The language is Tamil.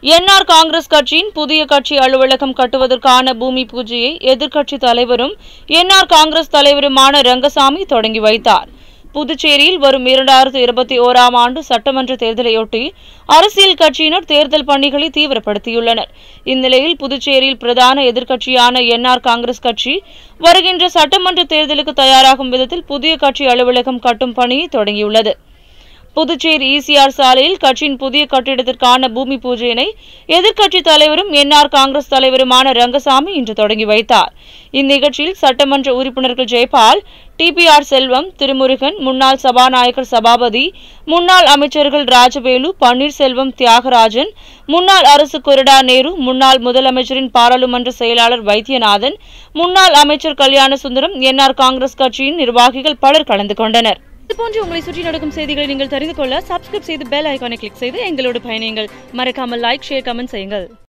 என்ஆர் காங்கிரஸ் கட்சியின் புதிய கட்சி அலுவலகம் கட்டுவதற்கான பூமி பூஜையை எதிர்க்கட்சி தலைவரும் என்ஆர் காங்கிரஸ் தலைவருமான ரங்கசாமி தொடங்கி வைத்தார் புதுச்சேரியில் வரும் இரண்டாயிரத்து இருபத்தி ஓராம் ஆண்டு சட்டமன்ற தேர்தலையொட்டி அரசியல் கட்சியினர் தேர்தல் பணிகளை தீவிரப்படுத்தியுள்ளனர் இந்நிலையில் புதுச்சேரியில் பிரதான எதிர்க்கட்சியான என்ஆர் காங்கிரஸ் கட்சி வருகின்ற சட்டமன்ற தேர்தலுக்கு தயாராகும் விதத்தில் புதிய கட்சி அலுவலகம் கட்டும் பணியை தொடங்கியுள்ளது புதுச்சேரி ஈசிஆர் சாலையில் கட்சியின் புதிய கட்டிடத்திற்கான பூமி பூஜையினை எதிர்க்கட்சி தலைவரும் என்ஆர் காங்கிரஸ் தலைவருமான ரங்கசாமி இன்று தொடங்கி வைத்தார் இந்நிகழ்ச்சியில் சட்டமன்ற உறுப்பினர்கள் ஜெயபால் டிபிஆர் செல்வம் திருமுருகன் முன்னாள் சபாநாயகர் சபாபதி முன்னாள் அமைச்சர்கள் ராஜவேலு பன்னீர்செல்வம் தியாகராஜன் முன்னாள் அரசு கொறடா நேரு முன்னாள் முதலமைச்சரின் பாராளுமன்ற செயலாளர் வைத்தியநாதன் முன்னாள் அமைச்சர் கல்யாண சுந்தரம் என்ஆர் காங்கிரஸ் கட்சியின் நிர்வாகிகள் பலர் கலந்து கொண்டனர் இதுபோன்று உங்களை சுற்றி நடக்கும் செய்திகளை நீங்கள் தெரிந்து கொள்ள சப்ஸ்கிரைப் செய்து பெல் ஐகானை கிளிக் செய்து எங்களோடு பயணியுங்கள் மறக்காமல் லைக் ஷேர் கமெண்ட் செய்யுங்கள்